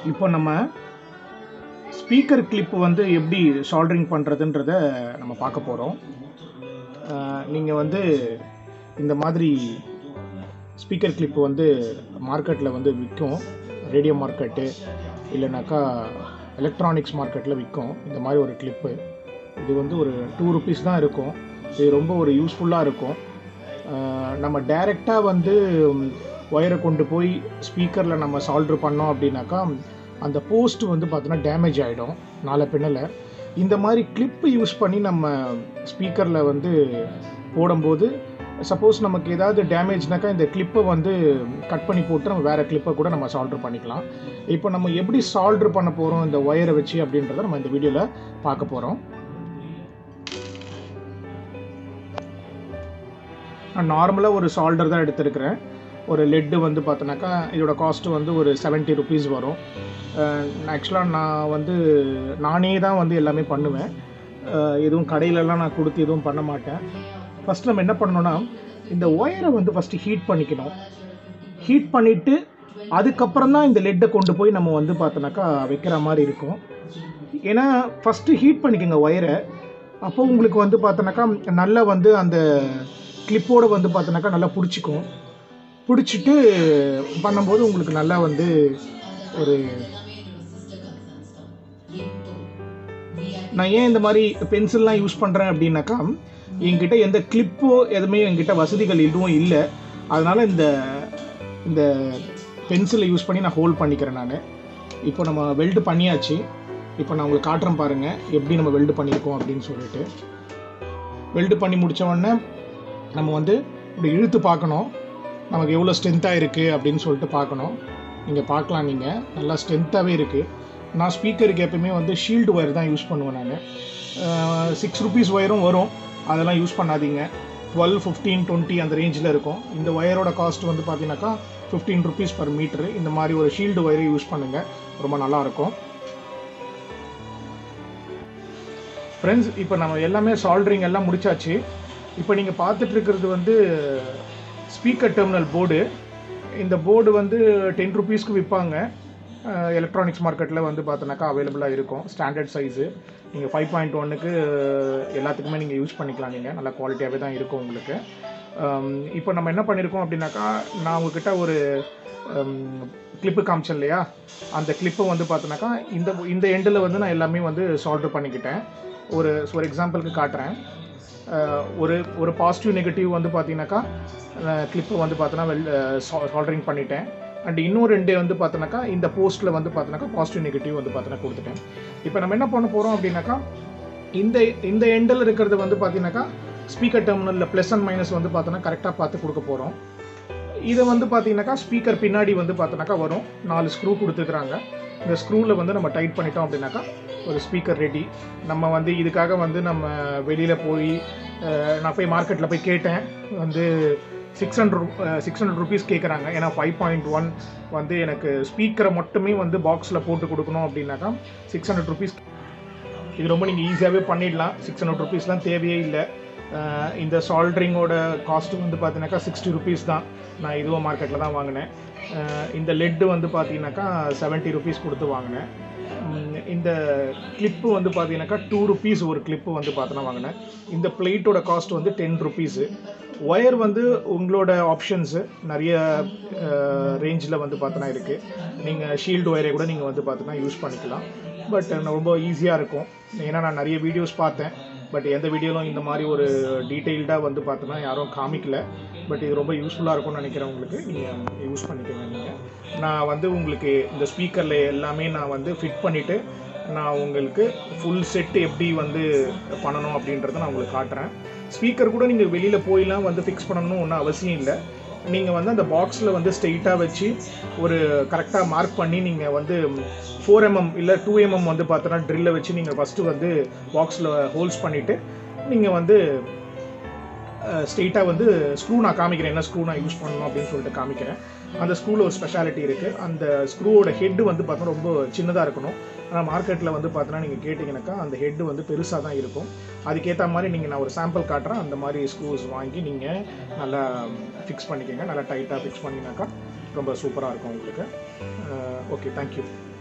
இப்போ நம்ம speaker clip வந்து எப்படி சால்ட்ரிங் பண்ணுறதுன்றத நம்ம பார்க்க போகிறோம் நீங்கள் வந்து இந்த மாதிரி ஸ்பீக்கர் கிளிப்பு வந்து மார்க்கெட்டில் வந்து விற்கும் ரேடியோ மார்க்கெட்டு இல்லைனாக்கா எலக்ட்ரானிக்ஸ் மார்க்கெட்டில் விற்கும் இந்த மாதிரி ஒரு கிளிப்பு இது வந்து ஒரு டூ ருபீஸ் தான் இருக்கும் இது ரொம்ப ஒரு யூஸ்ஃபுல்லாக இருக்கும் அஹ் நம்ம டைரெக்டாக வந்து ஒயரை கொண்டு போய் ஸ்பீக்கரில் நம்ம சால்ட்ரு பண்ணோம் அப்படின்னாக்கா அந்த போஸ்ட் வந்து பார்த்தோன்னா டேமேஜ் ஆகிடும் நாளை பின்னல இந்த மாதிரி கிளிப்பு யூஸ் பண்ணி நம்ம ஸ்பீக்கரில் வந்து போடும்போது சப்போஸ் நமக்கு ஏதாவது டேமேஜ்னாக்கா இந்த கிளிப்பை வந்து கட் பண்ணி போட்டு நம்ம வேறு கிளிப்பை கூட நம்ம சால்ட்ரு பண்ணிக்கலாம் இப்போ நம்ம எப்படி சால்ட்ரு பண்ண போகிறோம் இந்த ஒயரை வச்சு அப்படின்றத நம்ம இந்த வீடியோவில் பார்க்க போகிறோம் நான் நார்மலாக ஒரு சால்டர் தான் எடுத்திருக்கிறேன் ஒரு லெட்டு வந்து பார்த்தோன்னாக்கா இதோட காஸ்ட்டு வந்து ஒரு செவன்ட்டி ருபீஸ் வரும் ஆக்சுவலாக நான் வந்து நானே தான் வந்து எல்லாமே பண்ணுவேன் அஹ் எதுவும் கடையிலலாம் நான் கொடுத்து எதுவும் பண்ண மாட்டேன் ஃபஸ்ட் நம்ம என்ன பண்ணணும்னா இந்த ஒயரை வந்து ஃபஸ்ட்டு ஹீட் பண்ணிக்கணும் ஹீட் பண்ணிவிட்டு அதுக்கப்புறம் தான் இந்த லெட்டை கொண்டு போய் நம்ம வந்து பார்த்தோன்னாக்கா வைக்கிற மாதிரி இருக்கும் ஏன்னா ஃபஸ்ட்டு ஹீட் பண்ணிக்கோங்க ஒயரை அப்போ உங்களுக்கு வந்து பார்த்தோன்னாக்கா நல்லா வந்து அந்த கிளிப்போடு வந்து பார்த்தோன்னாக்கா நல்லா பிடிச்சிக்கும் பிடிச்சிட்டு பண்ணும்போது உங்களுக்கு நல்லா வந்து ஒரு நான் ஏன் இந்த மாதிரி பென்சில்லாம் யூஸ் பண்ணுறேன் அப்படின்னாக்கா என்கிட்ட எந்த கிளிப்போ எதுவுமே என்கிட்ட வசதிகள் எதுவும் இல்லை அதனால் இந்த இந்த பென்சிலை யூஸ் பண்ணி நான் ஹோல்ட் பண்ணிக்கிறேன் நான் இப்போ நம்ம வெல்டு பண்ணியாச்சு இப்போ நான் உங்களுக்கு காட்டுறேன் பாருங்கள் எப்படி நம்ம வெல்டு பண்ணியிருக்கோம் அப்படின்னு சொல்லிட்டு வெல்டு பண்ணி முடிச்ச உடனே நம்ம வந்து இப்படி இழுத்து பார்க்கணும் நமக்கு எவ்வளோ ஸ்ட்ரென்த்தாக இருக்குது அப்படின்னு சொல்லிட்டு பார்க்கணும் நீங்கள் பார்க்கலாம் நீங்கள் நல்லா ஸ்ட்ரென்த்தாகவே இருக்குது நான் ஸ்பீக்கருக்கு எப்பயுமே வந்து ஷீல்டு ஒயர் தான் யூஸ் பண்ணுவேன் நான் சிக்ஸ் ருபீஸ் ஒயரும் வரும் அதெல்லாம் யூஸ் பண்ணாதீங்க டுவெல் ஃபிஃப்டீன் டுவெண்ட்டி அந்த ரேஞ்சில் இருக்கும் இந்த ஒயரோட காஸ்ட் வந்து பார்த்தீங்கன்னாக்கா ஃபிஃப்டீன் ருபீஸ் பர் மீட்ரு இந்த மாதிரி ஒரு ஷீல்டு ஒயரை யூஸ் பண்ணுங்கள் ரொம்ப நல்லாயிருக்கும் ஃப்ரெண்ட்ஸ் இப்போ நம்ம எல்லாமே சால்ட்ரிங் எல்லாம் முடிச்சாச்சு இப்போ நீங்கள் பார்த்துட்டு இருக்கிறது வந்து ஸ்பீக்கர் டெர்மினல் போர்டு இந்த போர்டு வந்து டென் ருபீஸ்க்கு விற்பாங்க எலக்ட்ரானிக்ஸ் மார்க்கெட்டில் வந்து பார்த்தோன்னாக்கா அவைலபிளாக இருக்கும் ஸ்டாண்டர்ட் சைஸு நீங்கள் ஃபைவ் பாயிண்ட் ஒன்னுக்கு எல்லாத்துக்குமே நீங்கள் யூஸ் பண்ணிக்கலாம் நீங்கள் நல்லா குவாலிட்டியாகவே தான் இருக்கும் உங்களுக்கு இப்போ நம்ம என்ன பண்ணியிருக்கோம் அப்படின்னாக்கா நான் உங்ககிட்ட ஒரு கிளிப்பு காமிச்சேன் இல்லையா அந்த கிளிப்பை வந்து பார்த்தோன்னாக்கா இந்த இந்த எண்டில் வந்து நான் எல்லாமே வந்து சால்டர் பண்ணிக்கிட்டேன் ஒரு ஒரு எக்ஸாம்பிளுக்கு காட்டுறேன் அஹ் ஒரு ஒரு பாசிட்டிவ் நெகட்டிவ் வந்து பார்த்தீங்கன்னாக்கா கிளிப்பு வந்து பார்த்தோன்னா வெல் சால்டரிங் பண்ணிட்டேன் அண்ட் இன்னும் ரெண்டு வந்து பார்த்தோன்னாக்கா இந்த போஸ்ட்டில் வந்து பார்த்தோன்னாக்கா பாசிட்டிவ் நெகட்டிவ் வந்து பார்த்தோன்னா கொடுத்துட்டேன் இப்போ நம்ம என்ன பண்ண போகிறோம் அப்படின்னாக்கா இந்த இந்த எண்டில் இருக்கிறது வந்து பார்த்தீங்கன்னாக்கா ஸ்பீக்கர் டெர்மினலில் ப்ளஸ் அண்ட் மைனஸ் வந்து பார்த்தோன்னா கரெக்டாக பார்த்து கொடுக்க போகிறோம் இதை வந்து பார்த்தீங்கன்னாக்கா ஸ்பீக்கர் பின்னாடி வந்து பார்த்தோன்னாக்கா வரும் நாலு ஸ்க்ரூ கொடுத்துருக்குறாங்க இந்த ஸ்க்ரூவில் வந்து நம்ம டைட் பண்ணிட்டோம் அப்படின்னாக்கா ஒரு ஸ்பீக்கர் ரெடி நம்ம வந்து இதுக்காக வந்து நம்ம வெளியில் போய் அஹ், நான் போய் மார்க்கெட்டில் போய் கேட்டேன் வந்து six hundred six hundred rupees கேட்குறாங்க ஏன்னா ஃபைவ் பாயிண்ட் ஒன் வந்து எனக்கு ஸ்பீக்கரை மட்டுமே வந்து பாக்ஸில் போட்டு கொடுக்கணும் அப்படின்னாக்கா சிக்ஸ் ஹண்ட்ரட் ருபீஸ் இது ரொம்ப நீங்கள் ஈஸியாகவே பண்ணிடலாம் சிக்ஸ் ஹண்ட்ரட் ருபீஸ்லாம் தேவையே இல்லை அஹ் இந்த சால்ட்ரிங்கோட காஸ்ட்டு வந்து பார்த்தீங்கன்னாக்கா சிக்ஸ்டி ருபீஸ் தான் நான் இதுவும் மார்க்கெட்டில் தான் வாங்கினேன் அஹ் இந்த லெட்டு வந்து பார்த்தீங்கன்னாக்கா செவன்ட்டி ருபீஸ் கொடுத்து வாங்கினேன் உம் இந்த கிளிப்பு வந்து பார்த்தீங்கன்னாக்கா டூ ருபீஸ் ஒரு கிளிப்பு வந்து பார்த்தோன்னா வாங்கினேன் இந்த பிளேட்டோட காஸ்ட் வந்து டென் ருபீஸு ஒயர் வந்து உங்களோட ஆப்ஷன்ஸு நிறைய ரேஞ்சில் வந்து பார்த்தோன்னா இருக்குது நீங்கள் ஷீல்டு ஒயரை கூட நீங்கள் வந்து பார்த்தோன்னா யூஸ் பண்ணிக்கலாம் பட் ரொம்ப ஈஸியாக இருக்கும் ஏன்னா நான் நிறைய வீடியோஸ் பார்த்தேன் பட் எந்த வீடியோலும் இந்த மாதிரி ஒரு டீட்டெயில்டாக வந்து பார்த்தோன்னா யாரும் காமிக்கல பட் இது ரொம்ப யூஸ்ஃபுல்லாக இருக்கும்னு நினைக்கிறேன் உங்களுக்கு நீங்கள் யூஸ் பண்ணிக்கோங்க நீங்கள் நான் வந்து உங்களுக்கு இந்த ஸ்பீக்கரில் எல்லாமே நான் வந்து ஃபிட் பண்ணிவிட்டு நான் உங்களுக்கு ஃபுல் செட் எப்படி வந்து பண்ணணும் அப்படின்றத நான் உங்களுக்கு காட்டுறேன் ஸ்பீக்கர் கூட நீங்கள் வெளியில் போயெல்லாம் வந்து ஃபிக்ஸ் பண்ணணும்னு ஒன்றும் அவசியம் இல்லை நீங்கள் வந்து அந்த பாக்ஸில் வந்து ஸ்ட்ரெயிட்டாக வச்சு ஒரு கரெக்டாக மார்க் பண்ணி நீங்கள் வந்து ஃபோர் எம்எம் இல்லை டூ எம்எம் வந்து பார்த்தோன்னா ட்ரில்லை வச்சு நீங்கள் ஃபஸ்ட்டு வந்து பாக்ஸில் ஹோல்ஸ் பண்ணிவிட்டு நீங்கள் வந்து ஸ்ட்ரெயிட்டாக வந்து ஸ்க்ரூ நான் காமிக்கிறேன் என்ன ஸ்க்ரூ நான் யூஸ் பண்ணணும் அப்படின்னு சொல்லிட்டு காமிக்கிறேன் அந்த ஸ்க்ரூவில் ஒரு ஸ்பெஷாலிட்டி இருக்குது அந்த ஸ்க்ரூவோட ஹெட்டு வந்து பார்த்தோன்னா ரொம்ப சின்னதாக இருக்கணும் ஆனால் மார்க்கெட்டில் வந்து பார்த்தோன்னா நீங்கள் கேட்டிங்கனாக்கா அந்த ஹெட்டு வந்து பெருசாக தான் இருக்கும் அதுக்கேற்ற மாதிரி நீங்கள் நான் ஒரு சாம்பிள் காட்டுறேன் அந்த மாதிரி ஸ்க்ரூஸ் வாங்கி நீங்கள் நல்லா ஃபிக்ஸ் பண்ணிக்கோங்க நல்லா டைட்டாக ஃபிக்ஸ் பண்ணினாக்கா ரொம்ப சூப்பராக இருக்கும் உங்களுக்கு ஓகே தேங்க்யூ